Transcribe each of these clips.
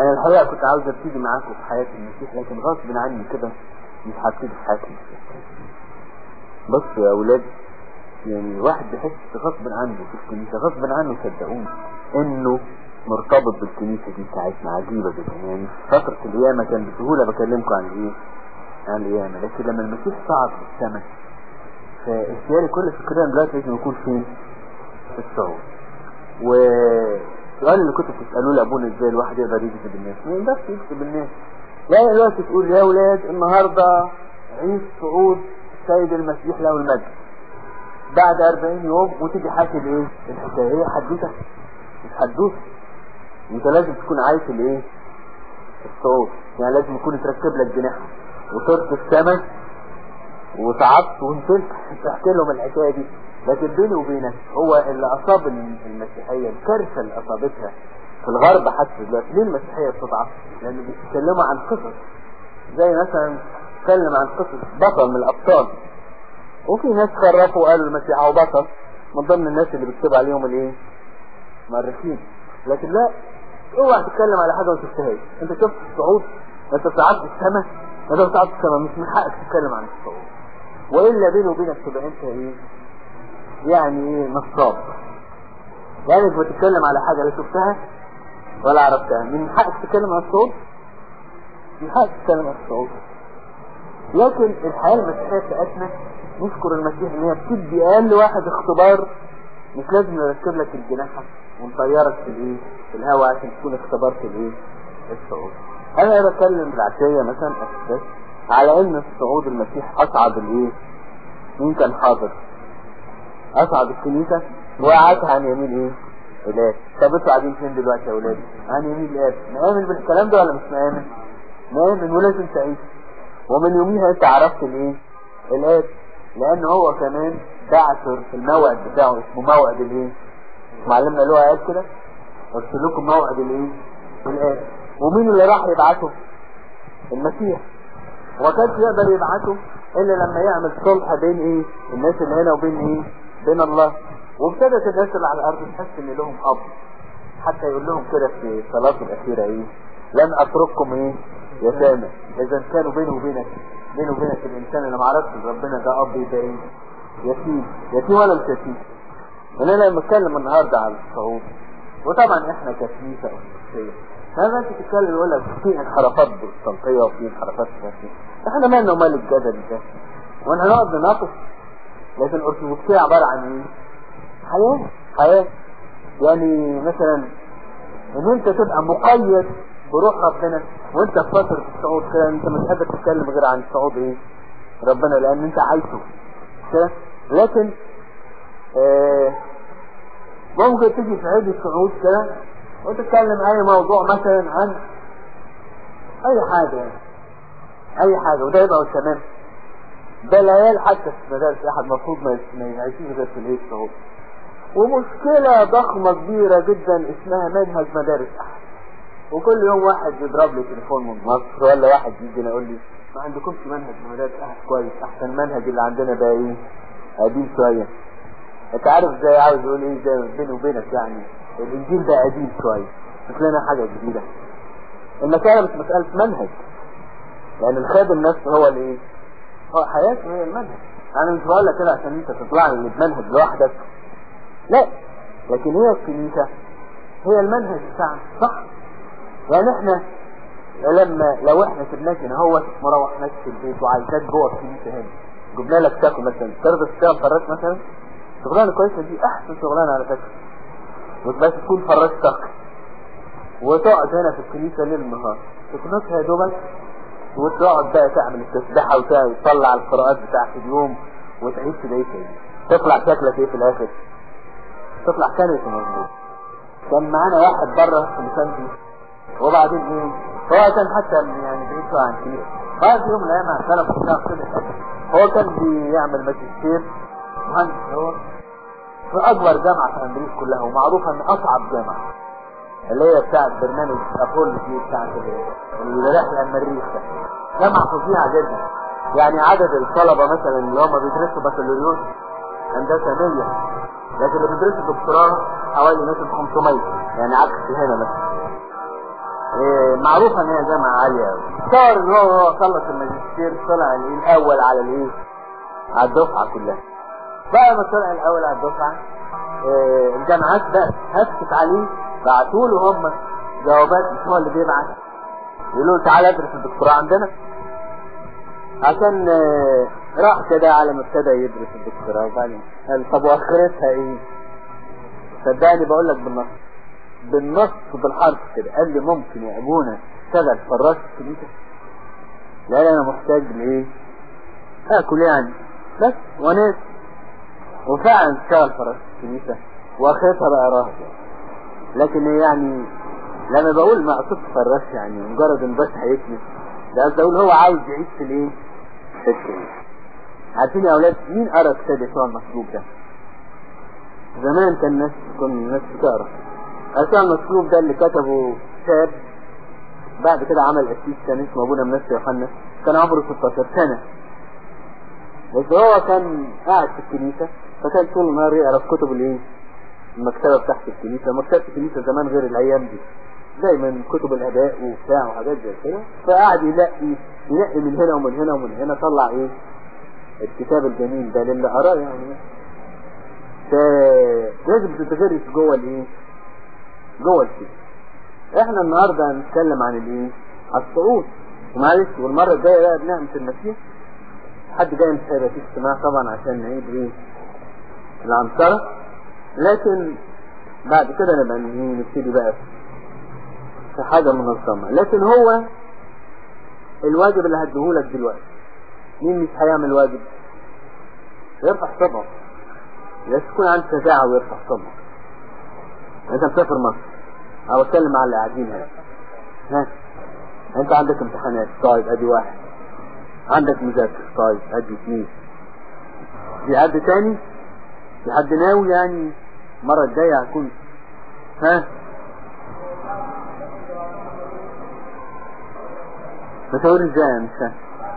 انا الحقيقة كنت عاوز ابتدي معاكم في حياة المسيح لكن غصب عني كده مش هبتدي في حياة المسيح بصوا يا اولاد يعني الواحد بيحس غصب عنه في الكنيسة غصب عنه صدقوني انه مرتبط بالكنيسة دي بتاعتنا عجيبة جدا يعني في فترة القيامة كان بسهولة بكلمكم عن ايه عن القيامة لكن لما المسيح صعد في السماء فاختياري كل فكرة دلوقتي لازم يكون فين في الصعود والسؤال اللي كنتوا بتسألوه لأبونا ازاي الواحد يقدر يكتب الناس ما يقدرش يكتب الناس لا دلوقتي تقول يا ولاد النهاردة عيد صعود السيد المسيح له المجد بعد 40 يوم وتيجي حاكي الايه الحكايه هي حدوته مش حدوته انت لازم تكون عايش الايه الصعود يعني لازم يكون تركب لك جناح وصرت السماء وصعدت ونزلت تحكي لهم الحكايه دي لكن بيني وبينك هو اللي اصاب المسيحيه الكارثه اللي اصابتها في الغرب حتى دلوقتي ليه المسيحيه بتضعف؟ لان بيتكلموا عن قصص زي مثلا اتكلم عن قصص بطل من الابطال وفي ناس خرفوا وقالوا المسيح هو بطل من ضمن الناس اللي بيكتبوا عليهم الايه مؤرخين لكن لا اوعى تتكلم على حاجه ما شفتهاش انت شفت الصعود انت صعدت السماء انت صعدت السماء مش من حقك تتكلم عن الصعود والا بيني وبينك تبقى انت ايه يعني ايه نصاب يعني انت بتتكلم على حاجه لا شفتها ولا عرفتها من حقك تتكلم عن الصعود من حقك تتكلم عن الصعود لكن الحياه المسيحيه بتاعتنا نشكر المسيح ان هي بتدي اقل واحد اختبار مش لازم نركب لك الجناحة ونطيرك في الايه في الهواء عشان تكون اختبرت الايه الصعود انا بتكلم بالعشية مثلا اساس على ان الصعود المسيح اصعد الايه مين كان حاضر اصعد الكنيسة وقعدها عن يمين ايه الاب طب انتوا قاعدين فين دلوقتي يا اولاد عن يمين الاب نآمن بالكلام ده ولا مش نآمن نآمن ولازم تعيش ومن يوميها انت عرفت الايه الاب لان هو كمان بعثر في الموعد بتاعه اسمه موعد الايه معلمنا له قال كده قلت لكم موعد الايه الاب ومين اللي راح يبعثه المسيح وما كانش يقدر يبعثه الا لما يعمل صلح بين ايه الناس اللي هنا وبين ايه بين الله وابتدت الناس اللي على الارض تحس ان لهم اب حتى يقول لهم كده في صلاته الاخيره ايه لن اترككم ايه يتامى اذا كانوا بيني وبينك بيني وبينك الانسان اللي ما عرفش ربنا ده اب يبقى ايه يتيم يتيم ولا مش يتيم ونحن بنتكلم النهارده على الصعود وطبعا احنا ككنيسه ارثوذكسيه لما انت تتكلم يقول لك في انحرافات بروتستانتيه وفي انحرافات سياسيه احنا مالنا ومال الجدل ده وانا هنقعد نناقش لكن الارثوذكسيه عباره عن ايه؟ حياه حياه يعني مثلا ان انت تبقى مقيد بروح ربنا وانت في فتره الصعود كده انت مش قادر تتكلم غير عن صعود ايه؟ ربنا لان انت عايشه كده لكن آه ممكن تيجي في عيد الصعود كده وتتكلم اي موضوع مثلا عن اي حاجة يعني. اي حاجة وده يبقى تمام ده العيال حتى في مدارس احد المفروض ما يعيشوش غير في العيد الصعود ومشكلة ضخمة كبيرة جدا اسمها منهج مدارس احد وكل يوم واحد يضرب لي تليفون من مصر ولا واحد يجي يقول لي ما عندكمش منهج مدارس احد كويس احسن المنهج اللي عندنا بقى ايه قديم شوية انت عارف ازاي عاوز يقول ايه زي بيني وبينك يعني الانجيل ده قديم شوية مش لنا حاجة جديدة المسألة مش مسألة منهج لان الخادم نفسه هو الايه هو حياته هي المنهج انا مش بقول لك كده عشان انت تطلع لي بمنهج لوحدك لا لكن هي الكنيسة هي المنهج بتاعنا صح يعني احنا لما لو احنا سيبناك هنا هو مروح نفس البيت وعايزاك جوه الكنيسة هنا جبنا لك تاكل مثلا ترضى تشتغل فراش مثلا شغلانه كويسه دي احسن شغلانه على فكره وتبقى تكون فراش تاكل وتقعد هنا في الكنيسه ليل نهار تكنسها يا دوبك وتقعد بقى تعمل التسبيحه وتطلع القراءات بتاعت اليوم وتعيش في بيتك تطلع شكلك ايه في الاخر تطلع كنسه مظبوط كان معانا واحد بره في مساندي وبعدين ايه هو كان حتى يعني بعيد شويه عن الكنيسه بعد يوم من الايام اعترف بتاع كده هو كان بيعمل ماجستير مهندس هو في اكبر جامعه في امريكا كلها ومعروفه ان اصعب جامعه اللي هي بتاعت برنامج ابولو دي بتاعت الرحله المريخ ده جامعه فظيعه جدا يعني عدد الطلبه مثلا اللي هم بيدرسوا بكالوريوس هندسه 100 لكن اللي بيدرسوا دكتوراه حوالي مثلا 500 يعني عكس هنا مثلا إيه معروفة ان هي جامعة عالية قوي صار ان هو هو خلص الماجستير طلع الاول على الايه على الدفعة كلها بقى ما طلع الاول على الدفعة آه، الجامعات بقى هفت عليه بعتوا له هم جوابات مش هو اللي بيبعت يقولوا له تعالى ادرس الدكتوراه عندنا عشان آه، راح كده على ما ابتدى يدرس الدكتوراه وبعدين قال طب واخرتها ايه؟ صدقني بقول لك بالنص بالنص بالحرف كده قال لي ممكن يا ابونا اشتغل فراش في الكنيسه لا لا انا محتاج لايه؟ اكل يعني بس وناس وفعلا اشتغل فراش في الكنيسه واخرتها بقى راهب لكن يعني لما بقول ما اقصدش فراش يعني مجرد ان بس هيكنس ده قصدي اقول هو عاوز يعيش في الايه؟ في الكنيسه عارفين يا اولاد مين قرا كتاب يسوع المصلوب ده؟ زمان كان الناس كل الناس بتقرا يسوع المصلوب ده اللي كتبه شاب بعد كده عمل قسيس كان اسمه ابونا منسى يوحنا كان عمره 16 سنه بس هو كان قاعد في الكنيسه فكان طول النهار يقرا في كتب الايه؟ المكتبه بتاعت الكنيسه مكتبه الكنيسه زمان غير الايام دي دايما كتب الاباء وبتاع وحاجات زي كده فقعد ينقي ينقي من هنا ومن هنا ومن هنا طلع ايه الكتاب الجميل ده للي قراه يعني لازم تتغرس جوه الايه جوه الكتاب احنا النهارده هنتكلم عن الايه على الصعود ومعلش والمره الجايه بقى بنعمه المسيح حد جاي مش هيبقى فيه اجتماع طبعا عشان نعيد ايه العنصره لكن بعد كده نبقى نبتدي بقى في حاجه منظمه لكن هو الواجب اللي هديهولك دلوقتي مين مش هيعمل واجب يرفع صبعه لازم تكون عندك شجاعة ويرفع صبعه انت مسافر مصر او اتكلم على اللي قاعدين هنا ها انت عندك امتحانات طيب ادي واحد عندك مذاكرة طيب ادي اثنين في حد تاني في حد ناوي يعني المرة الجاية هكون ها بتقول ازاي مش فاهم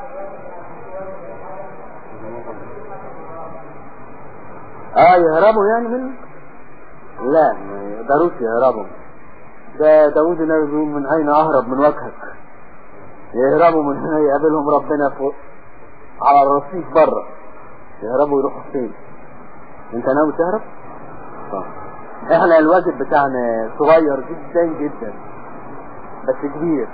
اه يهربوا يعني منه لا ما يقدروش يهربوا ده داود النبي بيقول من اين اهرب من وجهك يهربوا من هنا يقابلهم ربنا فوق على الرصيف بره يهربوا يروحوا فين انت ناوي تهرب طيب احنا الواجب بتاعنا صغير جدا جدا بس كبير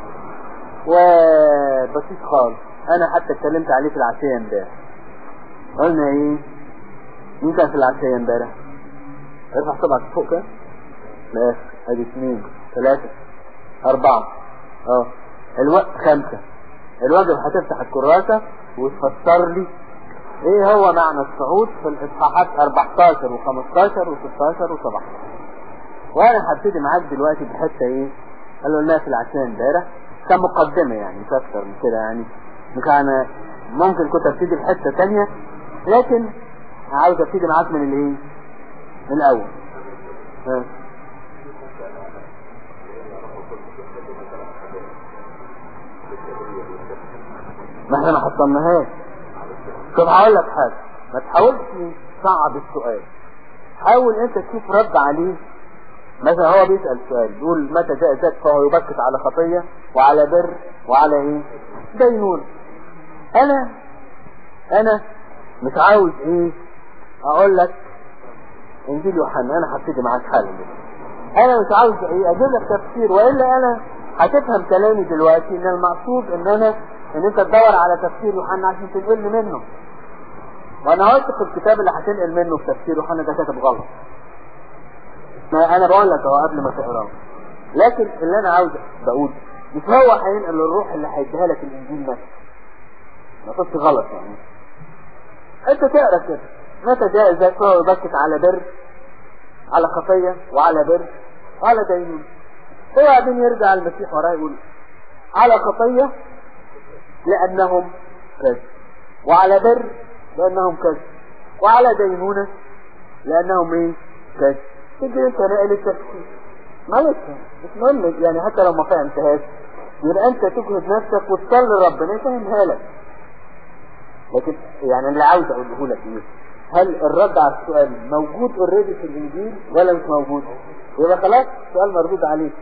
وبسيط خالص انا حتى اتكلمت عليه في العشيه امبارح قلنا ايه مين كان في العشية امبارح؟ ارفع صبعك فوق كده ماشي ادي اثنين ثلاثة أربعة اه الوقت خمسة الواجب هتفتح الكراسة وتفسر لي ايه هو معنى الصعود في الاصحاحات 14 و15 و16 و17 وانا هبتدي معاك دلوقتي بحته ايه قالوا لنا في العشاء امبارح كمقدمة يعني مش اكتر من كده يعني مش انا ممكن كنت ابتدي بحته ثانيه لكن عاوز ابتدي معاك من الايه من الاول ها ما احنا ما حصلناهاش طب هقول لك حاجه ما تحاولش تصعب السؤال حاول انت تشوف رد عليه مثلا هو بيسأل سؤال بيقول متى جاء ذاك فهو يبكت على خطية وعلى بر وعلى ايه دينون انا انا مش عاوز ايه اقول لك انجيل يوحنا انا هبتدي معاك حالا انا مش عاوز ايه اجيب لك تفسير والا انا هتفهم كلامي دلوقتي ان المقصود ان انا ان انت تدور على تفسير يوحنا عشان تنقل منه وانا قلت في الكتاب اللي هتنقل منه في تفسير يوحنا ده كاتب غلط ما انا بقول لك اهو قبل ما تقراه لكن اللي انا عاوز بقول مش هو هينقل الروح اللي هيديها لك الانجيل نفسه ما تقولش غلط يعني انت تقرا كده متى جاء ذاك فهو يبكت على بر على خطيه وعلى بر وعلى دينون وبعدين يرجع المسيح وراه يقول على خطيه لانهم كذب وعلى بر لانهم كذب وعلى دينونه لانهم ايه كذب تجي انت ناقل التفسير معلش مش مهم يعني حتى لو ما فهمتهاش يبقى انت تجهد نفسك وتصلي ربنا يفهمها لك لكن يعني اللي عاوز اقوله لك ايه هل الرد على السؤال موجود اوريدي في الانجيل ولا مش موجود يبقى خلاص السؤال مردود عليه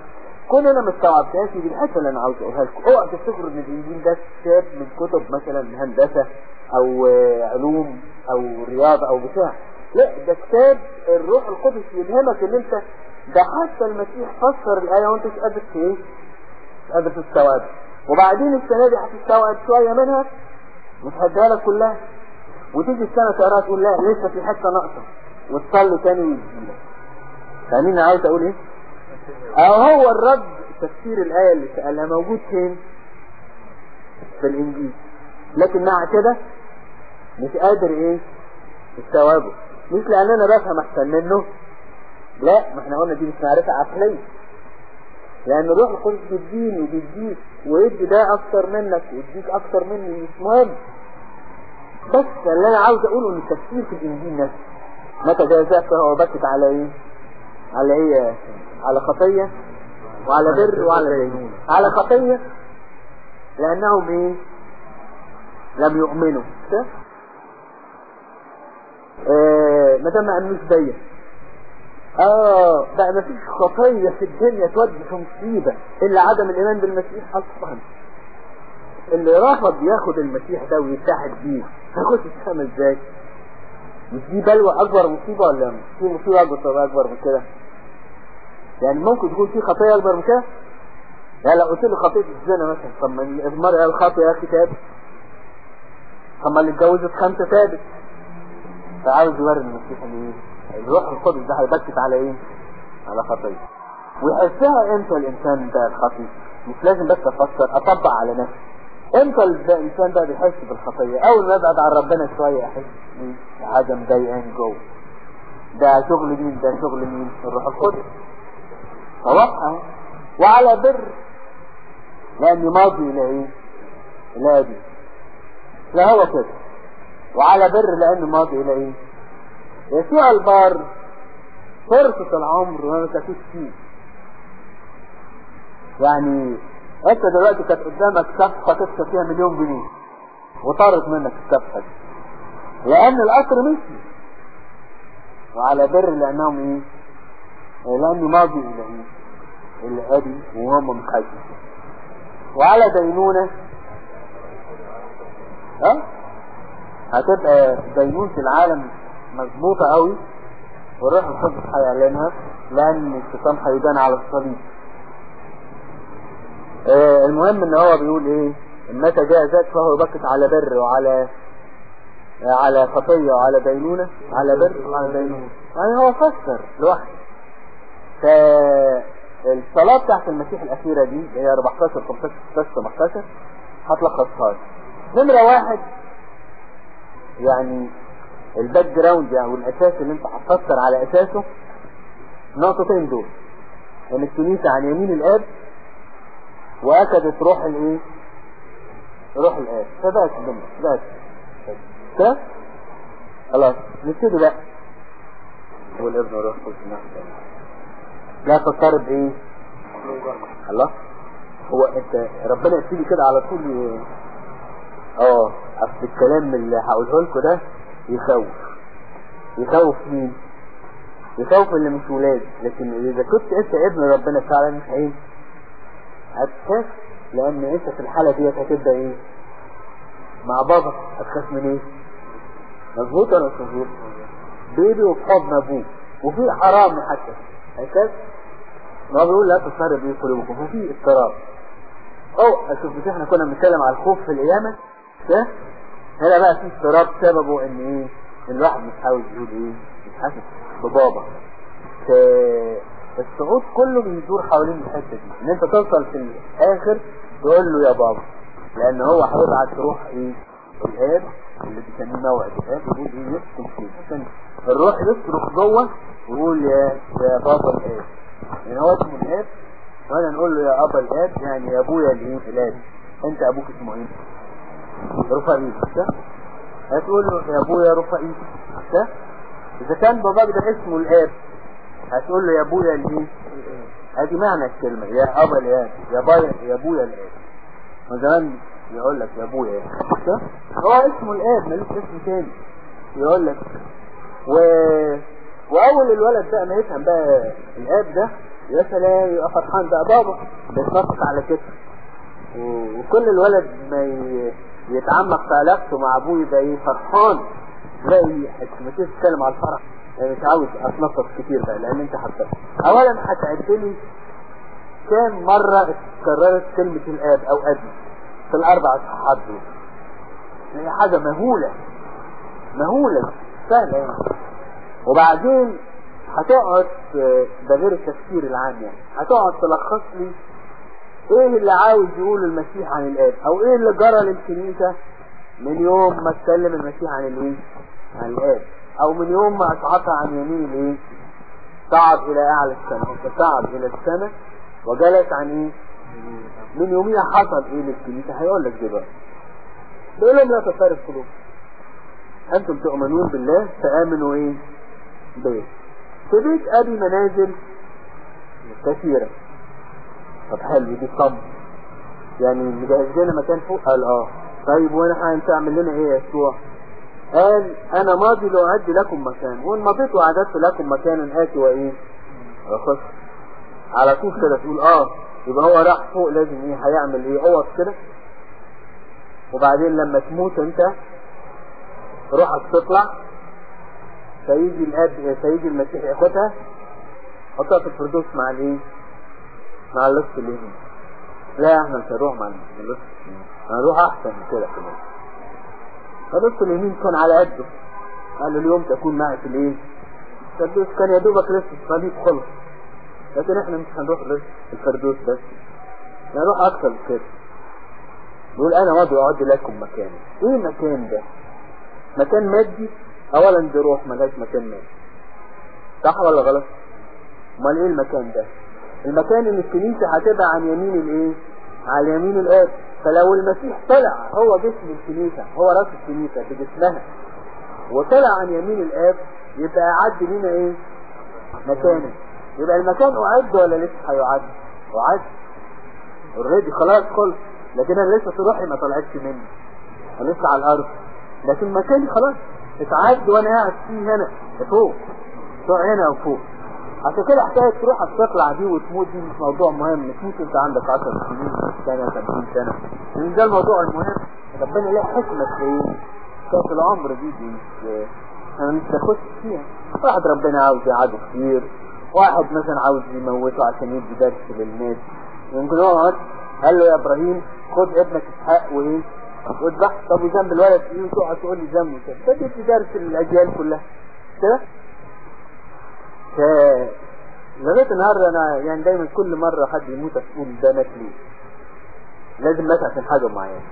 كون انا ما استوعبتهاش دي الحته اللي انا عاوز اقولها لكم اوعى تفتكروا ان الانجيل ده كتاب من كتب مثلا هندسه او علوم او رياضه او بتاع لا ده كتاب الروح القدس يلهمك ان انت ده حتى المسيح فسر الايه وانت مش قادر ايه مش قادر تستوعب وبعدين السنه دي هتستوعب شويه منها مش هديها لك كلها وتيجي السنه تقراها تقول لا لسه في حته ناقصه وتصلي تاني ويجيلك فاهمين عاوز اقول ايه؟ أو هو الرد تفسير الآية اللي سألها موجود فين في الإنجيل لكن مع كده مش قادر إيه استوعبه مش لأن أنا بفهم أحسن منه لا ما احنا قلنا دي مش معرفة عقلية لأن الروح القدس بيديني وبيديك ويدي ده أكتر منك ويديك أكتر مني مش مهم بس اللي أنا عاوز أقوله إن التفسير في الإنجيل نفسه متى جازاك فهو بكت على إيه؟ على إيه على خطية وعلى بر وعلى دين على خطية لأنهم إيه لم يؤمنوا آه ما دام ما أمنوش بيا اه بقى ما فيش خطية في الدنيا تودي في مصيبة إلا عدم الإيمان بالمسيح أصلا اللي رفض ياخد المسيح ده ويتحد بيه هيخش السما ازاي؟ مش دي بلوى أكبر مصيبة ولا في مصيبة أكبر أكبر من كده؟ يعني ممكن تكون في خطية أكبر من كده يعني لو قلت لي خطية الزنا مثلا طب ما المرأة الخاطئة يا أخي تابت طب ما اللي اتجوزت خمسة تابت فعاوز يوري المسيح ان ايه الروح القدس ده هيبكت على ايه على خطية ويحسها امتى الانسان ده الخطية مش لازم بس افكر اطبق على نفسي امتى الانسان ده بيحس بالخطية اول ما ابعد عن ربنا شوية احس ايه حاجة مضايقاني جوه ده شغل مين ده شغل مين الروح القدس فوقع وعلى بر لأني ماضي إلى إيه؟ إلى أبي لا هو كده وعلى بر لأني ماضي إلى إيه؟ يسوع البار فرصة العمر وما تفيش فيه يعني أنت دلوقتي كانت قدامك صفقة تكسب فيها مليون جنيه وطارت منك الصفقة دي لأن القطر مشي وعلى بر لأنهم إيه؟ لأني ماضي إلى إيه؟ إلى أبي وهم مخاجم وعلى دينونة ها هتبقى دينونة العالم مظبوطة قوي والروح القدس هيعلنها لأن الشيطان هيبان على الصليب آه المهم ان هو بيقول ايه متى جاء ذاك فهو يبكت على بر وعلى على خطية وعلى دينونة على بر وعلى دينونة يعني هو فسر لوحده فالصلاة بتاعت المسيح الأخيرة دي اللي هي 14 15 16 17 هتلخصها نمرة واحد يعني الباك جراوند يعني والأساس اللي أنت هتفسر على أساسه نقطتين دول ان الكنيسة عن يمين الآب وأكدت روح الإيه؟ روح الآب فبس الدنيا بس كده؟ خلاص نبتدي بقى والابن والروح القدس لا تضطرب ايه الله هو انت ربنا يبتدي كده على طول اه اصل الكلام اللي هقوله لكم ده يخوف يخوف مين يخوف اللي مش ولاد لكن اذا كنت انت ابن ربنا فعلا مش ايه هتخاف لان انت في الحالة ديت هتبدا ايه مع بابا هتخاف من ايه مظبوط ولا مش مظبوط بيبي وفي حضن ابوه وفي حرام حتى هيكذا ما بيقول لا تصرف بيه قلوبكم ففي اضطراب او اشوف مش احنا كنا بنتكلم على الخوف في القيامة ده هنا بقى في اضطراب سببه ان ايه ان الواحد مش عاوز يقول ايه مش حاسس ببابا الصعود كله بيدور حوالين الحته دي ان انت توصل في الاخر تقول له يا بابا لان هو هيبعت روح ايه الاب اللي بيسميه موعد الاب يقول ايه يسكن فيه عشان الروح يصرخ جوه ويقول يا يا بابا الاب يعني هو اسمه الاب وانا نقول له يا ابا الاب يعني يا ابويا الايه الاب انت ابوك اسمه ايه رفائيل ده هتقول له يا ابويا رفائيل ده اذا كان باباك ده اسمه الاب هتقول له يا ابويا الايه ادي معنى الكلمه يا ابا الاب يا بايا يا ابويا الاب وزمان يقول لك يا ابويا يعني هو اسمه الاب ملوش اسم تاني يقول لك و... واول الولد بقى ما يفهم بقى الاب ده يا سلام يبقى فرحان بقى بابا بيتنطط على كتفه وكل الولد ما يتعمق في علاقته مع ابوه يبقى ايه فرحان تلاقي ما تتكلم على الفرح يعني مش عاوز اتنطط كتير بقى لان انت حطيت اولا هتعد لي كام مرة اتكررت كلمة الاب او ابي في الاربع اصحاحات دول هي حاجة مهولة مهولة سهلة يعني وبعدين هتقعد ده غير التفسير العام يعني هتقعد تلخص لي ايه اللي عاوز يقوله المسيح عن الاب او ايه اللي جرى للكنيسة من يوم ما اتكلم المسيح عن الايه عن الاب او من يوم ما اصعدها عن يمين الايه صعد الى اعلى السماء فصعد الى السماء وجلس عن ايه من يوميها حصل ايه للكنيسة هيقول لك دلوقتي بيقول لهم لا تفارق قلوب انتم تؤمنون بالله فامنوا ايه بيه في بيت ابي منازل كثيرة طب حلو دي صب يعني مجهز لنا مكان فوق قال اه طيب وانا انت اعمل لنا ايه يا يسوع قال انا ماضي لاعد لكم مكان وان مضيت واعددت لكم مكانا اتي وايه اخش على طول كده تقول اه يبقى هو راح فوق لازم ايه هيعمل ايه اوض كده وبعدين لما تموت انت روحك تطلع فيجي الاب فيجي المسيح ياخدها حطها في الفردوس مع الايه مع اللص اليمين لا احنا مش هنروح مع اللص هنروح احسن من كده كمان فاللص اليمين كان على قده قال له اليوم تكون معي في الايه الفردوس كان يا دوبك لسه الصليب خلص لكن احنا مش هنروح بس الفردوس بس نروح اكتر من كده بيقول انا وضع اعد لكم مكان ايه المكان ده مكان مادي اولا دي روح ملهاش مكان مادي صح ولا غلط امال ايه المكان ده المكان اللي الكنيسة هتبقى عن يمين الايه على يمين الاب فلو المسيح طلع هو جسم الكنيسة هو راس الكنيسة بجسمها وطلع عن يمين الاب يبقى اعد لنا ايه مكانه يبقى المكان اعد ولا لسه هيعد اعد اوريدي خلاص خلص لكن انا لسه روحي ما طلعتش مني انا لسه على الارض لكن مكاني خلاص اتعد وانا قاعد فيه هنا فوق فوق هنا وفوق عشان كده حكاية تروح تطلع دي وتموت دي مش موضوع مهم تموت انت عندك 10 سنين سنة 50 سنة لان ده الموضوع المهم ربنا له حكمة في ايه؟ كانت العمر دي دي مش انا مش بخش فيها واحد ربنا عاوز يقعده كتير واحد مثلا عاوز يموته عشان يدي درس للناس يمكن يقعد قال له يا ابراهيم خد ابنك اسحاق وايه واذبح طب وذنب الولد ايه وتقعد تقول لي ذنبه كده فدي درس للاجيال كلها كده ف لغايه النهارده انا يعني دايما كل مره حد يموت اقول ده مات ليه لازم مات عشان حاجه معينه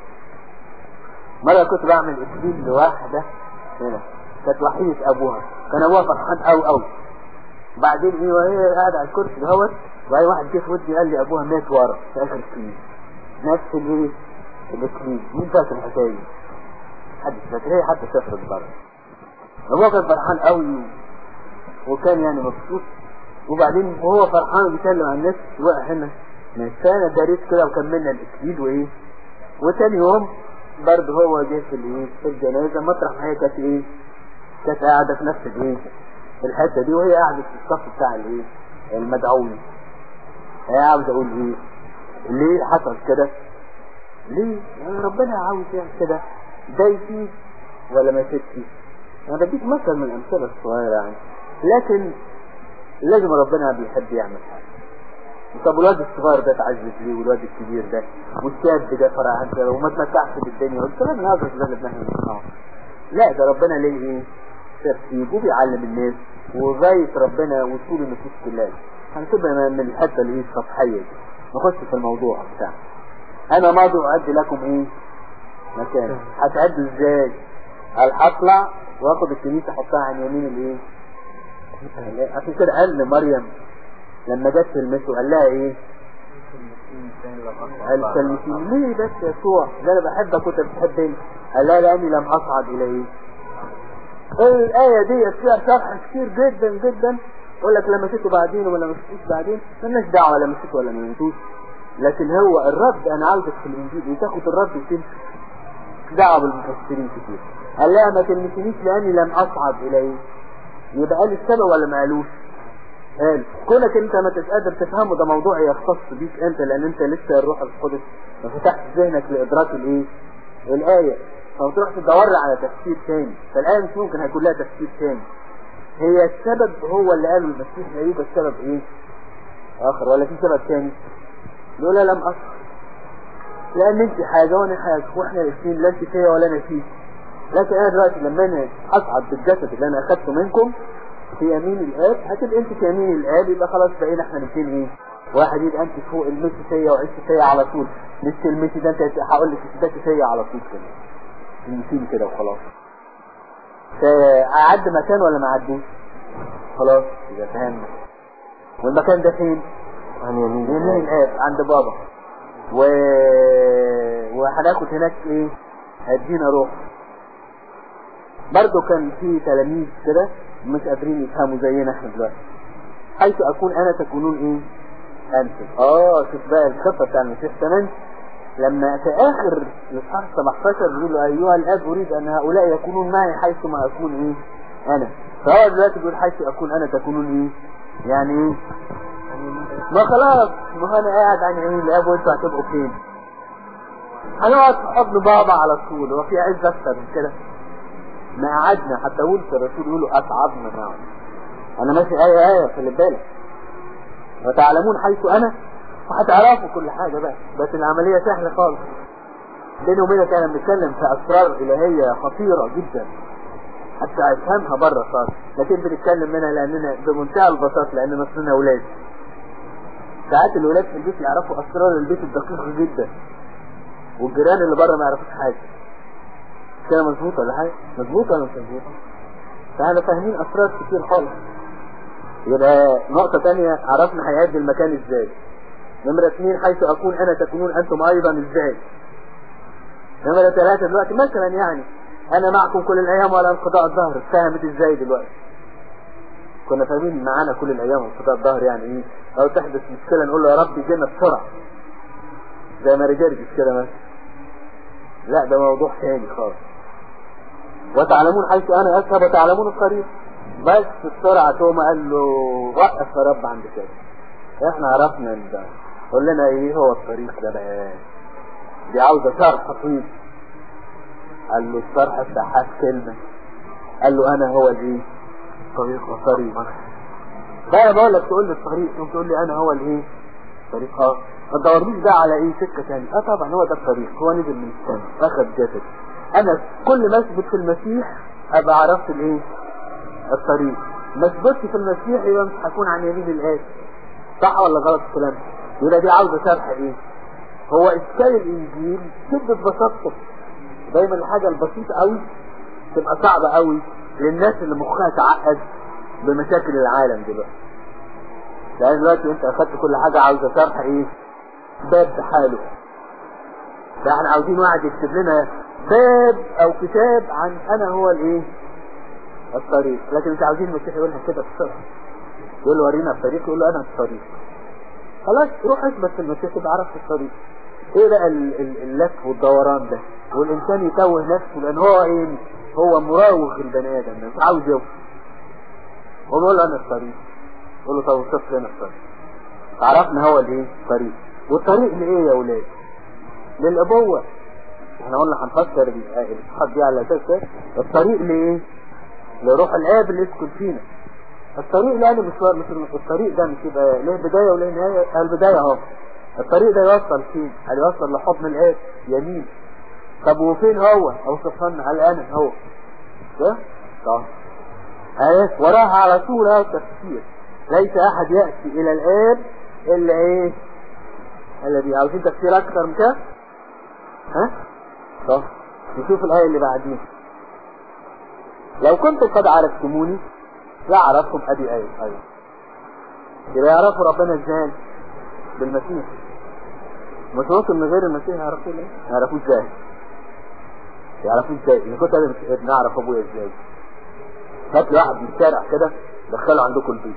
مره كنت بعمل اكليل لواحده هنا كانت وحيده ابوها كان ابوها فرحان قوي قوي بعدين ايه وهي قاعده على الكرسي دهوت وبعدين واحد جه في ودني قال لي ابوها مات ورا في اخر الكليل نفس الايه الاكليل مين فاكر الحكايه دي؟ حد فاكر هي حتى سافرت بره ابوها كان فرحان قوي وكان يعني مبسوط وبعدين وهو فرحان وبيسلم على الناس وقع هنا نسانا داريت كده وكملنا الاكليل وايه وتاني يوم برضه هو جه في الايه في الجنازه مطرح ما هي كانت ايه كانت قاعده في نفس الايه الحته دي وهي قاعده في الصف بتاع الايه المدعوين هي عاوز اقول ايه ليه حصل كده ليه يعني ربنا عاوز يعمل كده ده يفيد ولا ما يفيدش انا بديك مثل من الامثله الصغيره يعني لكن لازم ربنا بيحب يعمل حاجه طب الواد الصغير ده اتعذب ليه والواد الكبير ده والشاب ده فرح كده وما تمتعش بالدنيا والكلام هذا ده اللي بنحن بنسمعه لا ده ربنا ليه ايه ترتيب وبيعلم الناس وغاية ربنا وصول النفوس كلها هنسيبها من الحته اللي هي السطحيه دي نخش في الموضوع بتاع انا ماضي اعد لكم ايه مكان هتعدوا ازاي قال هطلع واخد الكنيسه احطها عن يمين الايه عشان كده قال لمريم لما جت تلمسه قال لها ايه قال تلمسيني ليه بس يا يسوع ده انا بحبك وانت بتحبني قال لها لاني لم اصعد الى ايه الآية دي فيها شرح كتير جدا جدا يقول لك لمسته بعدين ولا مسكوش بعدين مالناش دعوة لمسته ولا ما لمسوش لكن هو الرد انا عاوزك في الانجيل وتاخد الرد وتمشي دعوة بالمفسرين كتير قال لها ما تلمسنيش لاني لم اصعد اليه يبقى قال السبب ولا ما قالوش قال كونك انت ما تقدر تفهمه ده موضوع يختص بيك انت لان انت لسه الروح القدس ما فتحت ذهنك لادراك الايه الايه فتروح تدور على تفسير تاني فالايه مش ممكن هيكون لها تفسير تاني هي السبب هو اللي قاله المسيح لا يوجد سبب ايه اخر ولا في سبب تاني لولا لم اصل لان انت حاجه وانا حاجه واحنا الاثنين لا انت فيا ولا انا فيك لكن انا دلوقتي لما انا اصعد بالجسد اللي انا اخدته منكم في يمين الاب هتبقى انت في يمين الاب يبقى خلاص بقينا احنا الاثنين ايه واحد يبقى انت فوق المشي فيا وعشت فيا على طول مش المشي ده انت هقول لك ده فيا على طول كده المشي كده وخلاص فأعد مكان ولا ما عدوش خلاص يبقى فهمنا والمكان ده فين عن يمين يمين الاب عند بابا و... وهناخد هناك ايه هدينا روح برضه كان في تلاميذ كده مش قادرين يفهموا زينا احنا دلوقتي حيث اكون انا تكونون ايه انتم اه شوف بقى الخطه بتاع المسيح كمان لما في اخر الاصحاح 17 بيقول له ايها الاب اريد ان هؤلاء يكونون معي حيث ما اكون ايه انا فهو دلوقتي بيقول حيث اكون انا تكونون ايه يعني ايه ما خلاص ما انا قاعد عن يمين الاب وانتوا هتبقوا فين هنقعد في حضن بابا على طول هو في عز اكتر من كده ما قعدنا حتى ولد الرسول يقولوا اصعدنا معه انا ماشي ايه ايه خلي بالك وتعلمون حيث انا وهتعرفوا كل حاجة بقى بس العملية سهلة خالص بيني وبينك انا بنتكلم في اسرار الهية خطيرة جدا حتى افهمها بره صار لكن بنتكلم منها لاننا بمنتهى البساطة لان نصرنا اولاد ساعات الولاد في البيت يعرفوا اسرار البيت الدقيقة جدا والجيران اللي بره ما يعرفوش حاجة كده مظبوطة ولا حاجة مظبوطة ولا مش مظبوطة فاحنا فاهمين اسرار كتير خالص يبقى نقطة تانية عرفنا هيعد المكان ازاي نمرة اثنين حيث اكون انا تكونون انتم ايضا ازاي نمرة ثلاثة دلوقتي مثلا يعني انا معكم كل الايام ولا انقضاء الظهر فهمت ازاي دلوقتي كنا فاهمين معانا كل الايام وانقضاء الظهر يعني ايه لو تحدث مشكلة نقول له يا رب جينا بسرعة زي ما رجرجس كده مثلا لا ده موضوع تاني خالص وتعلمون حيث انا اذهب وتعلمون الطريق بس بسرعة توما قال له وقف يا رب عند كده احنا عرفنا ده قول لنا ايه هو الطريق ده بقى دي عاوزة شرح طويل قال له الشرح بتاعها كلمة قال له انا هو الايه طريق وطريق بقى بقول لك تقول لي الطريق ثم تقول لي انا هو الايه طريق اه ما تدورنيش بقى على ايه سكة تاني اه طبعا هو ده الطريق هو نزل من السماء اخذ جسد انا كل ما اثبت في المسيح ابقى عرفت الايه الطريق ما اثبتش في المسيح يبقى مش هكون عن يمين الآية صح ولا غلط الكلام يبقى دي عاوزة شرح ايه هو اشكال الانجيل شدة بساطته دايما الحاجة البسيطة قوي تبقى صعبة قوي للناس اللي مخها تعقد بمشاكل العالم دلوقتي لان دلوقتي انت اخدت كل حاجة عاوزة شرح ايه باب بحاله ده احنا عاوزين واحد يكتب لنا باب او كتاب عن انا هو الايه الطريق لكن مش عاوزين المسيح يقولها كده بسرعه يقول له ورينا الطريق يقول له انا الطريق خلاص روح اثبت في المسيح تبقى عرفت الطريق ايه بقى اللف والدوران ده والانسان يتوه نفسه لان هو ايه هو مراوغ البني ادم مش عاوز يوصل ونقول له انا الطريق يقول له طب وصف لنا الطريق عرفنا هو الايه الطريق والطريق لايه يا ولاد للابوه احنا قلنا هنفسر الصحاب دي على اساس الطريق لايه لروح الآب اللي يسكن فينا الطريق لأنه مشوار مش الطريق ده مش يبقى له بداية وله نهاية البداية اهو الطريق ده يوصل فين هل يوصل لحضن الآب يمين طب وفين هو اوصفها لنا على انا هو ده صح ايه وراها على طول هذا التفسير ليس احد يأتي الى الآب الا ايه الذي عاوزين تفسير اكثر من كده ها صح نشوف الآية اللي بعديها لو كنتم قد عرفتموني لا عرفتم ادي ايه ايوه يبقى يعرفوا ربنا ازاي بالمسيح مش ممكن من غير المسيح يعرفوا ايه يعرفوه ازاي يعرفوه ازاي اذا كنت انا مش نعرف ابويا ازاي هات لي واحد من الشارع كده دخله عندكم البيت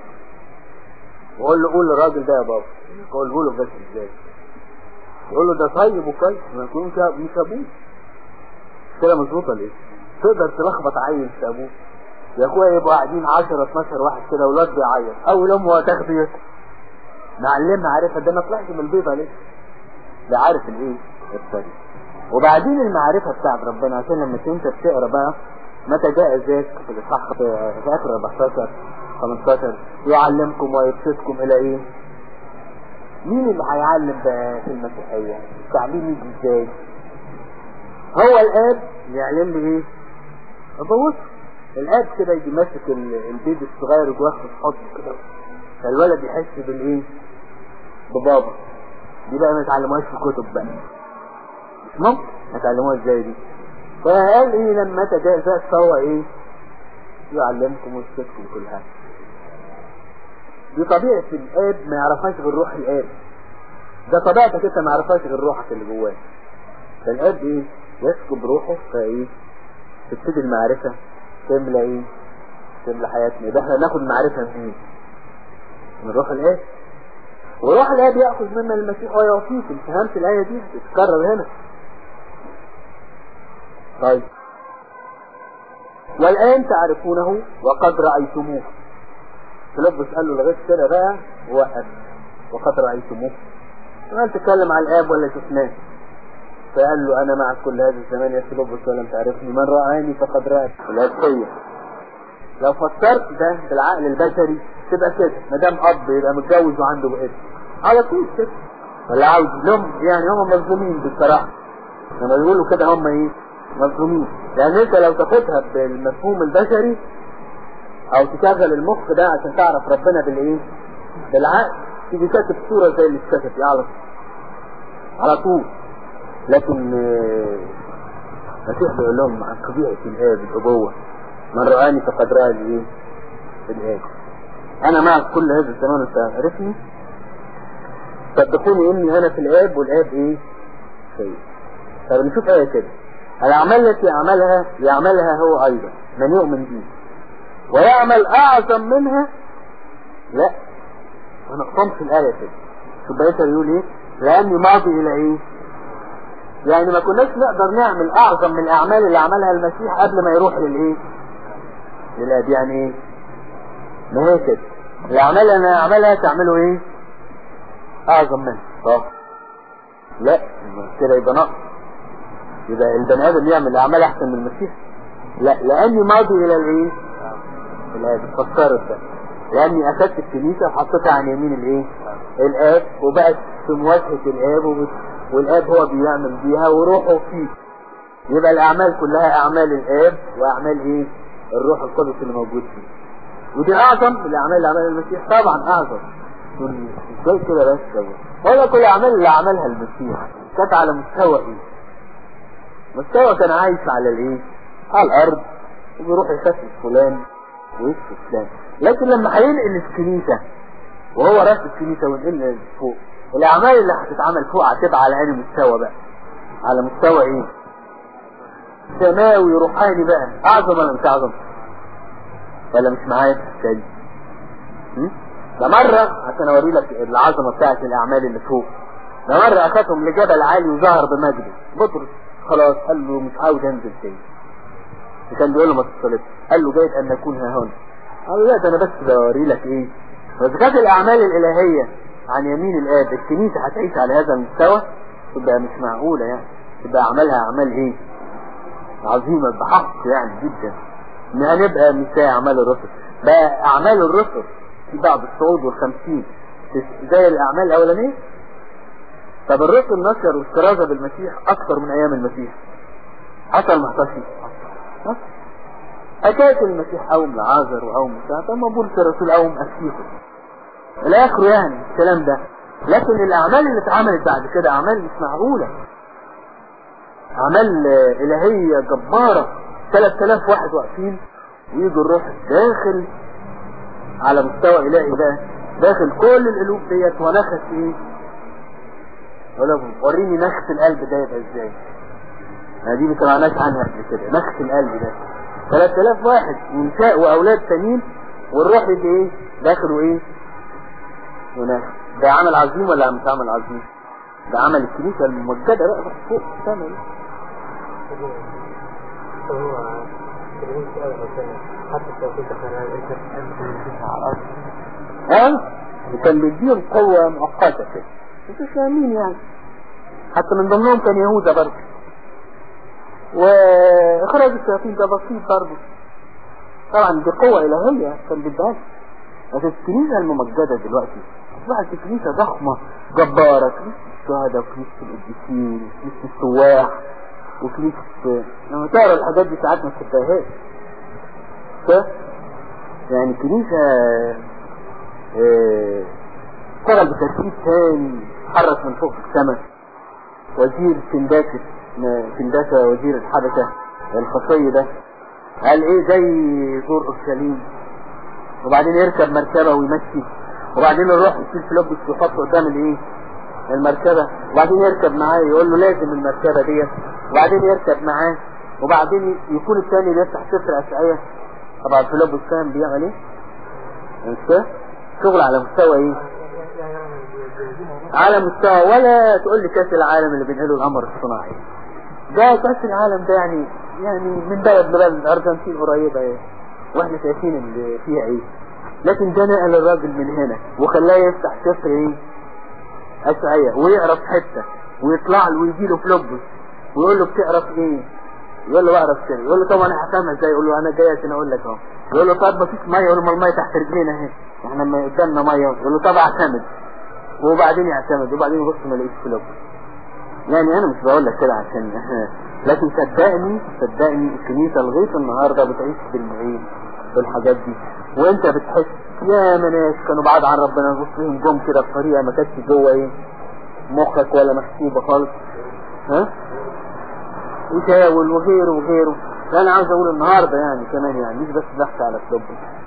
وقول له قول للراجل ده يا بابا قول له بس ازاي يقول له ده طيب وكويس ما يكون مش ابوه كده مظبوطه ليه تقدر تلخبط عيل في ابوه يا اخويا يبقوا قاعدين 10 12 واحد كده ولاد بيعيط اول ام هو تاخد بيته معلمها عارفها ده ما طلعش من البيضه ليه ده عارف الايه الطريق وبعدين المعرفة بتاعت ربنا عشان لما انت بتقرا بقى متى جاء ذاك في الاصحاح في اخر 14 15 يعلمكم ويرشدكم الى ايه مين اللي هيعلم بقى في المسيحية التعليم يجي ازاي هو الاب يعلم لي ايه ابوس الاب كده يجي ماسك البيبي الصغير جواه في حضنه كده فالولد يحس بالايه ببابا دي بقى ما يتعلموهاش في الكتب بقى مش ممكن هتعلموها ازاي دي فقال ايه لما تجاوز فهو ايه يعلمكم ويشتكم كل حاجه دي طبيعة الاب ما يعرفهاش غير روح الاب ده طبيعتك انت ما يعرفهاش غير روحك اللي جواك فالاب ايه يسكب روحه فايه تبتدي المعرفة تملى ايه تملى حياتنا ده احنا ناخد معرفة منين من روح الاب وروح الاب ياخذ مما المسيح ويعطيكم فهمت الايه دي تتكرر هنا طيب والان تعرفونه وقد رايتموه فيلبس قال له لغايه كده بقى وقف وقد رايتموه ما تتكلم عن الاب ولا شفناه فقال له انا معك كل هذا الزمان يا فيلبس ولم تعرفني من رآني فقد رأت الأبقية لو فسرت ده بالعقل البشري تبقى كده ما دام اب يبقى متجوز وعنده ابن على طول كده ولا عاوز لهم يعني هم مظلومين بصراحه لما يقولوا كده هم ايه مظلومين لان انت لو تاخدها بالمفهوم البشري او تشغل المخ ده عشان تعرف ربنا بالايه بالعقل تيجي كاتب صوره زي اللي اتكتب دي على على طول لكن المسيح بيقول لهم عن طبيعه الاب الابوه من رآني فقد رأى الايه الاب انا معك كل هذا الزمان انت عرفني صدقوني اني انا في الاب والاب ايه شيء طب نشوف ايه كده الاعمال التي يعملها يعملها هو ايضا من يؤمن به ويعمل اعظم منها لا ما نقطمش الايه كده شوف بقيتها بيقول ايه لاني ماضي الى ايه يعني ما كناش نقدر نعمل اعظم من الاعمال اللي عملها المسيح قبل ما يروح للايه للاب يعني ايه ما هي كده الاعمال اللي انا اعملها تعملوا ايه اعظم منه صح لا كده يبقى نقص يبقى البني ادم يعمل اعمال احسن من المسيح لا لاني ماضي الى الايه الاب فسرت ده لاني اخذت الكنيسه وحطيتها عن يمين الايه الاب وبقت في مواجهه الاب وبت... والاب هو بيعمل بيها وروحه فيه يبقى الاعمال كلها اعمال الاب واعمال ايه الروح القدس اللي موجود فيه ودي اعظم من الاعمال اللي عملها المسيح طبعا اعظم ازاي كده بس ولا كل الاعمال اللي عملها المسيح كانت على مستوى ايه مستوى كان عايش على الايه على الارض وبيروح يكسب فلان ويكسب فلان لكن لما هينقل الكنيسة وهو راس الكنيسة وينقل فوق الاعمال اللي هتتعمل فوق هتبقى على انهي مستوى بقى على مستوى ايه سماوي روحاني بقى اعظم ولا مش اعظم ولا مش معايا تاني ده مرة عشان اوري لك العظمة بتاعت الاعمال اللي فوق ده مرة اخذهم لجبل عالي وظهر بمجده بطرس خلاص قال له مش عاوز انزل تاني كان بيقول له ما تصليش قال له جيد ان نكون ها هنا قال له لا ده انا بس بوري لك ايه بس كانت الاعمال الالهية عن يمين الاب الكنيسة هتعيش على هذا المستوى تبقى مش معقولة يعني تبقى اعمالها اعمال ايه عظيمة بحق يعني جدا انها نبقى مثال اعمال الرسل بقى اعمال الرسل في بعض الصعود والخمسين زي الاعمال الاولانية طب الرسل نشروا الكرازة بالمسيح اكثر من ايام المسيح حصل ما حصلش حكاية المسيح قوم لعازر وقوم مساعد اما بولس الرسول قوم اسيكم الى اخره يعني الكلام ده لكن الاعمال اللي اتعملت بعد كده اعمال مش معقولة اعمال الهية جبارة 3000 واحد واقفين ويجي الروح داخل على مستوى الهي ده داخل كل القلوب ديت ونخس ايه ولا وريني نخس القلب ده يبقى ازاي ما دي ما سمعناش عنها قبل كده نخس القلب ده 3000 واحد ونساء واولاد تانيين والروح يجي ايه داخل وايه ونخس ده عمل عظيم ولا مش عمل عظيم ده عمل الكنيسة الممجدة بقى فوق السما هو ها وكان بيديهم قوة مؤقتة كده انتوا فاهمين يعني حتى من ضمنهم كان يهوذا برضه واخراج الشياطين ده بسيط برضه طبعا دي قوة الهية كان بيديها لكن الكنيسة الممجدة دلوقتي اصبحت كنيسة ضخمة جبارة كنيسة الشهداء وكنيسة القديسين وكنيسة السواح وكنيسة لما تقرا الحاجات دي ساعات ما تصدقهاش يعني كنيسة اشتغل بترتيب ثاني تحرك من فوق السماء وزير سنداسة سنداسة وزير الحبشة الخصي ده قال ايه زي زور اورشليم وبعدين يركب مركبة ويمشي وبعدين يروح يشيل فلوبس ويحطه قدام الايه المركبة وبعدين يركب معاه يقول له لازم المركبة ديت وبعدين يركب معاه وبعدين يكون الثاني بيفتح سفر أشعية طبعا فلوبس فاهم بيعمل ايه مش شغل على مستوى ايه على مستوى ولا تقول لي كاس العالم اللي بينقله القمر الصناعي ده كاس العالم ده يعني يعني من بلد لبلد الارجنتين قريبه ايه واحنا شايفين اللي فيها ايه لكن ده نقل الراجل من هنا وخلاه يفتح سفر ايه اشعية ويقرا في حته ويطلع له ويجي له فلوبس ويقول له بتقرا في ايه يقول له بقرا في كده يقول له طب انا هفهمها ازاي يقول له انا جاي عشان اقول لك اهو يقول له طب مفيش ميه يقول له ما الميه تحت رجلينا اهي احنا ما قدامنا ميه يقول له طب اعتمد وبعدين يعتمد وبعدين يبص ما يلاقيش فلوبس يعني انا مش بقول لك كده عشان لكن صدقني صدقني الكنيسه لغايه النهارده بتعيش بالمعين بالحاجات دي وانت بتحس يا ناس كانوا بعاد عن ربنا نبص لهم جم كده بطريقه ما كانتش جوه ايه مخك ولا محسوبه خالص ها وشاول وغيره وغيره انا عاوز اقول النهارده يعني كمان يعني مش بس بحث على فلوبس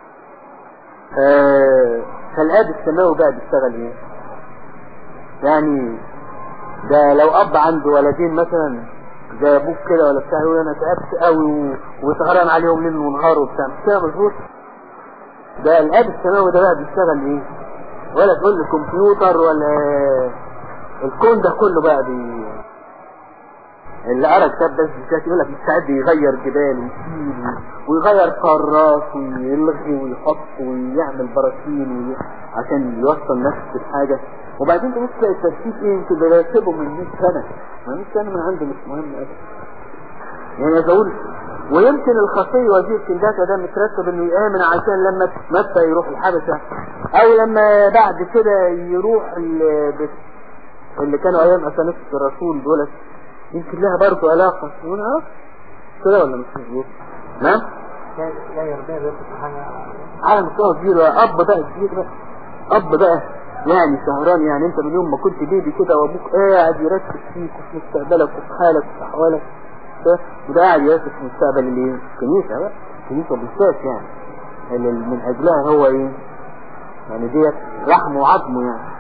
آه فالاب السماوي بقى بيشتغل ايه يعني ده لو اب عنده ولدين مثلا زي ابوك كده ولا بتاع يقول انا تعبت قوي وسهران عليهم ليل ونهار وبتاع مش كده مظبوط ده الاب السماوي ده بقى بيشتغل ايه ولا تقول لي كمبيوتر ولا الكون ده كله بقى بي اللي قرا كتاب بس بالذات يقول لك مستعد يغير جبال ويشيل ويغير قارات ويلغي ويحط ويعمل براكين وي... عشان يوصل نفس الحاجة وبعدين تبص تلاقي الترتيب ايه يمكن بيرتبه من 100 سنة ما 100 سنة من عنده مش مهم ابدا يعني عايز اقول ويمكن الخطي وزير كنداتا ده مترتب انه يامن عشان لما متى يروح الحبشة او لما بعد كده يروح اللي, اللي كانوا ايام اسانسة الرسول دولت يمكن لها برضه علاقة يقول اه كده ولا مش مظبوط نعم لا يرضى بياخد حاجة على مستوى كبير بقى اب بقى كبير بقى اب بقى يعني سهران يعني انت من يوم ما كنت بيبي كده وابوك قاعد يركز فيك وفي مستقبلك وفي حالك وفي احوالك وده قاعد يركز في مستقبل الايه الكنيسة بقى الكنيسة بالذات يعني اللي من اجلها هو ايه يعني ديت لحمه وعظمه يعني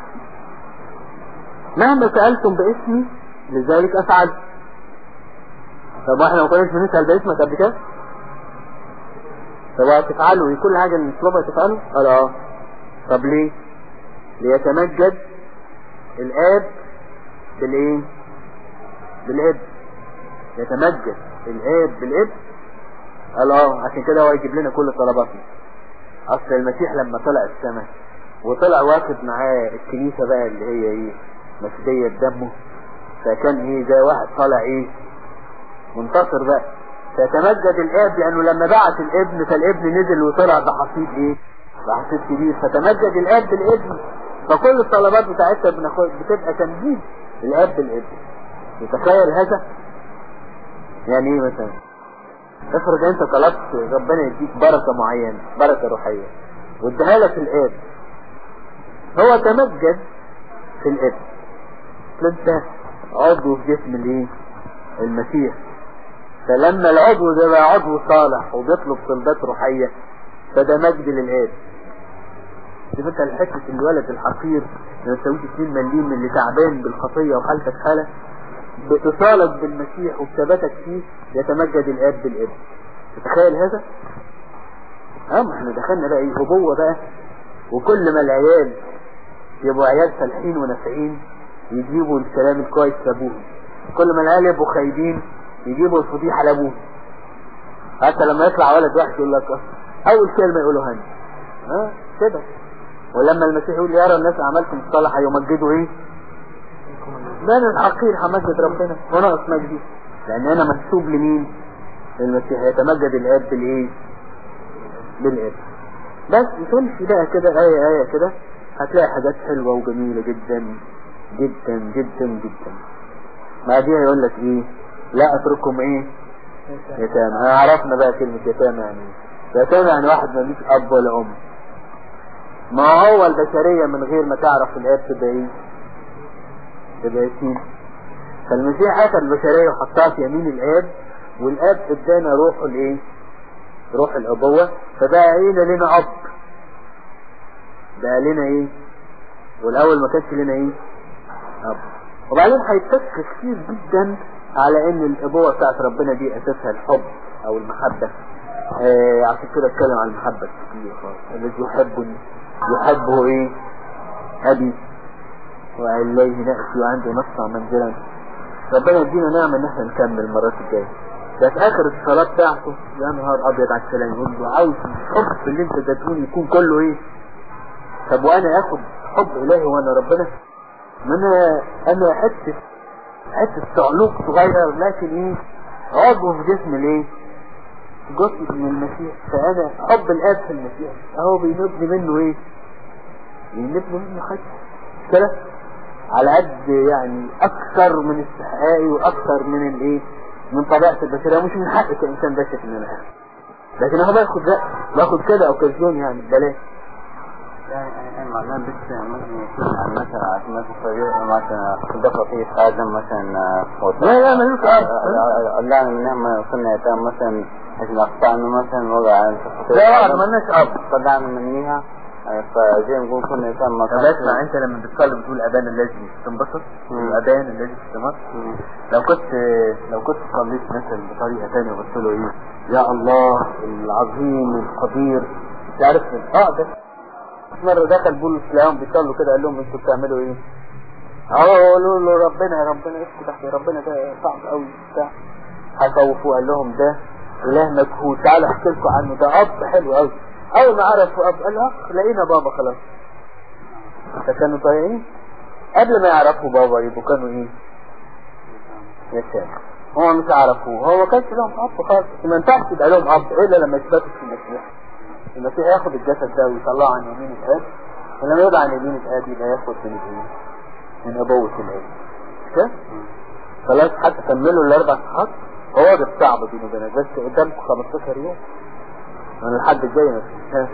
مهما سألتم باسمي لذلك افعل طب احنا ما كناش بنسأل باسمك قبل كده طب هتفعلوا كل حاجة نطلبها تفعلوا قال اه طب ليه ليتمجد الاب بالايه بالاب يتمجد الاب بالاب قال اه عشان كده هو يجيب لنا كل طلباتنا اصل المسيح لما طلع السماء وطلع واخد معاه الكنيسة بقى اللي هي ايه مسدية دمه فكان ايه زي واحد طالع ايه منتصر بقى فتمجد الاب لانه لما بعت الابن فالابن نزل وطلع بحصيد ايه بحصيد كبير فتمجد الاب بالابن فكل الطلبات بتاعتها بناخد بتبقى تمجيد الاب بالابن تتخيل هذا يعني ايه مثلا افرض انت طلبت ربنا يديك بركة معينة بركة روحية واديها لك الاب هو تمجد في الابن انت عضو في جسم الايه المسيح فلما العضو ده بقى عضو صالح وبيطلب طلبات روحية فده مجد للآب شوف انت الحتة الولد الحقير ما تسويش 2 مليم اللي تعبان بالخطية وحالتك حالة باتصالك بالمسيح وبثباتك فيه يتمجد الآب بالابن تتخيل هذا؟ اه ما احنا دخلنا بقى ايه ابوة بقى وكل ما العيال يبقوا عيال فالحين ونافعين يجيبوا الكلام الكويس لابوهم كل ما العيال يبقوا خايبين يجيبوا الفضيحة لابوه حتى لما يطلع ولد واحد يقول لك اول كلمة يقولوا هني ها كده ولما المسيح يقول يرى الناس عملكم الصالحة يمجدوا ايه ده انا الحقير همجد ربنا وناقص مجدي لان انا منسوب لمين للمسيح يتمجد الاب بالايه بالاب بس تمشي بقى كده آية آية كده هتلاقي حاجات حلوة وجميلة جدا جدا جدا جدا بعديها يقول لك ايه لا اترككم ايه يتامى اه عرفنا بقى كلمة يتامى يعني ايه يتامى يعني واحد ملوش اب ولا ام ما هو البشرية من غير ما تعرف الاب تبقى ايه تبقى يتيم فالمسيح اخذ البشرية وحطها في يمين الاب والاب ادانا روحه الايه روح الابوة فبقى عينا لنا اب بقى لنا ايه والاول ما كانش لنا ايه اب وبعدين هيتفك كتير جدا على ان الابوة بتاعت ربنا دي اساسها الحب او المحبة آه عشان كده اتكلم عن المحبة كتير خالص الذي يحبني يحبه ايه ابي واليه نأتي وعنده نصنع منزلا ربنا يدينا نعمة ان احنا نكمل المرات الجاية ده في اخر الصلاة بتاعته يا نهار ابيض على الكلام يقول له عاوز الحب اللي انت اديتهوني يكون كله ايه طب وانا اخد حب الهي وانا ربنا ما انا انا حته حته صعلوك صغير لكن ايه عضو في جسم الايه جزء من المسيح فانا حب الاب في المسيح اهو بينبني منه ايه بينبني منه حاجه كده على قد يعني اكثر من استحقاقي واكثر من الايه من طبيعة البشرية مش من حقي كإنسان بشري ان انا اخد لكن انا باخد ده باخد كده اوكازيون يعني ببلاش يعني معناه بس ممكن يكون عن مثلا عشان مثلا طريقة مثلا دخل فيه آدم مثلا لا لا ملوش اب الله من نعمة وصلنا يتام مثلا عشان أخطأنا مثلا وقع لا واحد مالناش اب طلعنا منيها فزي ما نقول كنا يتام ما طب اسمع انت لما بتصلي بتقول ابانا الذي تنبسط الابان الذي في السماء لو كنت لو كنت صليت مثلا بطريقه ثانيه وقلت له ايه يا الله العظيم القدير تعرف اه ده مرة دخل بولس لقاهم بيصلوا كده قال لهم انتوا بتعملوا ايه؟ اهو قالوا له ربنا يا ربنا اسكت احنا ربنا ده صعب قوي بتاع هخوفوا قال لهم ده اله مجهول تعالوا احكي لكم عنه ده اب حلو قوي اول ما عرفوا اب قال اخ لقينا بابا خلاص فكانوا طايعين قبل ما يعرفوا بابا يبقوا كانوا ايه يا سلام هو مش عرفوه هو ما كانش لهم اب خالص ما ينفعش يبقى لهم اب الا لما يثبتوا في المسيح المسيح ياخد الجسد ده ويطلعه عن يمين الاب ولما يبقى عن يمين الاب يبقى ياخد من الايه من ابوة الاب كده خلاص حتى كملوا الاربع صفحات هو ده الصعب بيني وبينك بس قدامكم 15 يوم من الحد الجاي مثلا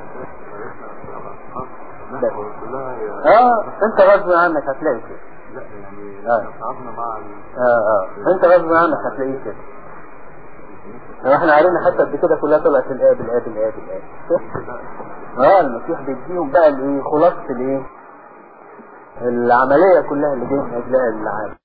ها اه انت غصب عنك هتلاقي كده لا يعني آه. تعبنا مع اه اه انت غصب عنك هتلاقيه كده لو احنا عارفين حتى قبل كده كلها طلعت الاب الاب الاب الاب اه المسيح بيديهم بقى الايه خلاصة الايه العملية كلها اللي جاي من اجلها العالم